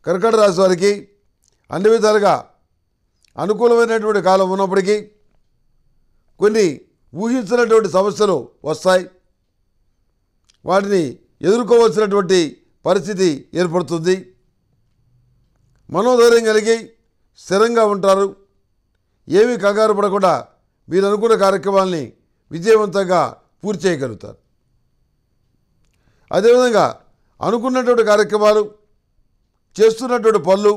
కర్కట రాశి వారికి అన్ని విధాలుగా అనుకూలమైనటువంటి కాలం ఉన్నప్పటికీ కొన్ని ఊహించినటువంటి సమస్యలు వస్తాయి వాటిని ఎదుర్కోవాల్సినటువంటి పరిస్థితి ఏర్పడుతుంది మనోధైర్యం కలిగి స్థిరంగా ఉంటారు ఏమీ కంగారు పడకుండా మీరు అనుకున్న కార్యక్రమాల్ని విజయవంతంగా పూర్తి చేయగలుగుతారు అదేవిధంగా అనుకున్నటువంటి కార్యక్రమాలు చేస్తున్నటువంటి పనులు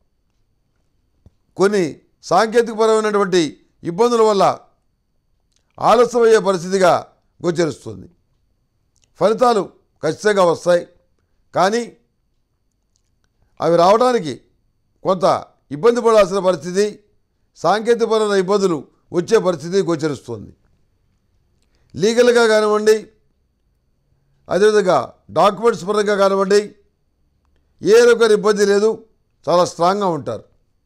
కొన్ని సాంకేతికపరమైనటువంటి ఇబ్బందుల వల్ల ఆలస్యమయ్యే పరిస్థితిగా గోచరిస్తుంది ఫలితాలు ఖచ్చితంగా వస్తాయి కానీ అవి రావడానికి కొంత ఇబ్బంది పడాల్సిన పరిస్థితి సాంకేతికపరమైన ఇబ్బందులు వచ్చే పరిస్థితి గోచరిస్తుంది లీగల్గా కానివ్వండి అదేవిధంగా డాక్యుమెంట్స్ పరంగా కానివ్వండి ఏ రకమైన ఇబ్బంది లేదు చాలా స్ట్రాంగ్గా ఉంటారు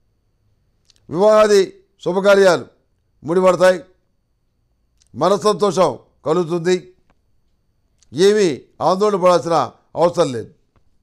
వివాహాది శుభకార్యాలు ముడిపడతాయి మన సంతోషం కలుగుతుంది ఏమీ ఆందోళన పడాల్సిన అవసరం లేదు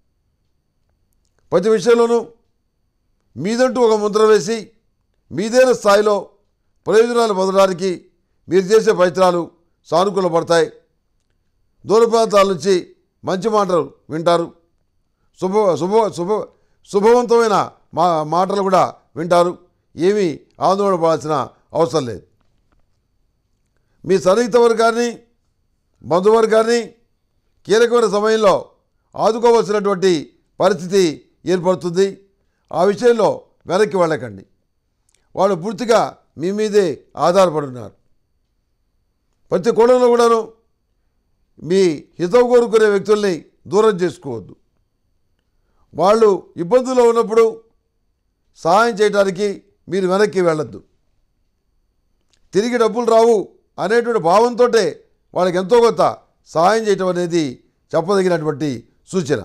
ప్రతి విషయంలోనూ మీదంటూ ఒక ముద్ర వేసి మీదైన స్థాయిలో ప్రయోజనాలు పొందడానికి మీరు చేసే ప్రయత్నాలు సానుకూల పడతాయి దూర ప్రాంతాల నుంచి మంచి మాటలు వింటారు శుభ శుభ శుభ శుభవంతమైన మా మాటలు కూడా వింటారు ఏమీ ఆందోళన పడాల్సిన అవసరం లేదు మీ సన్నిహిత వర్గాన్ని బంధువర్గాన్ని కీలకమైన సమయంలో ఆదుకోవాల్సినటువంటి పరిస్థితి ఏర్పడుతుంది ఆ విషయంలో వెనక్కి వెళ్ళకండి వాళ్ళు పూర్తిగా మీ మీదే ఆధారపడి ఉన్నారు ప్రతి కోణంలో కూడాను మీ హితం కోరుకునే వ్యక్తుల్ని దూరం చేసుకోవద్దు వాళ్ళు ఇబ్బందుల్లో ఉన్నప్పుడు సహాయం చేయడానికి మీరు వెనక్కి వెళ్ళొద్దు తిరిగి డబ్బులు రావు అనేటువంటి భావంతో వాళ్ళకి ఎంతో కొంత సహాయం చేయటం అనేది చెప్పదగినటువంటి సూచన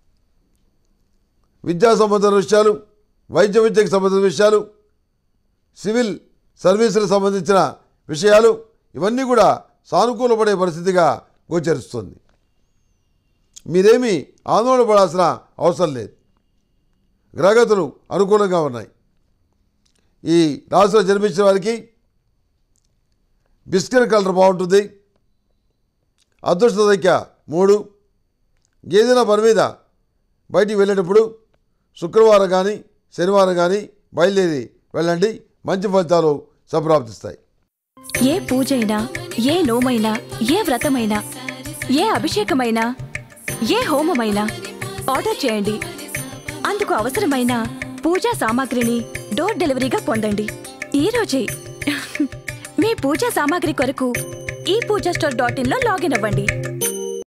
విద్యా సంబంధించిన విషయాలు వైద్య విద్యకు సంబంధించిన విషయాలు సివిల్ సర్వీసులకు సంబంధించిన విషయాలు ఇవన్నీ కూడా సానుకూలపడే పరిస్థితిగా గోచరిస్తుంది మీరేమీ ఆందోళన పడాల్సిన అవసరం లేదు గ్రహగతులు అనుకూలంగా ఉన్నాయి ఈ రాశిలో జన్మించిన వారికి బిస్కెట్ కలర్ బాగుంటుంది అదృష్ట సంఖ్య మూడు ఏదైనా పని మీద బయటికి వెళ్ళేటప్పుడు శుక్రవారం కానీ శనివారం కానీ బయలుదేరి వెళ్ళండి మంచి ఫలితాలు సంప్రాప్తిస్తాయి ఏ పూజైనా ఏ నోమైనా ఏ వ్రతమైనా ఏ అభిషేకమైనా ఏ హోమమైనా ఆర్డర్ చేయండి అందుకు అవసరమైన పూజా సామాగ్రిని డోర్ డెలివరీగా పొందండి ఈ రోజే మీ పూజా సామాగ్రి కొరకు ఈ పూజా స్టోర్ డాట్ ఇన్లో లాగిన్ అవ్వండి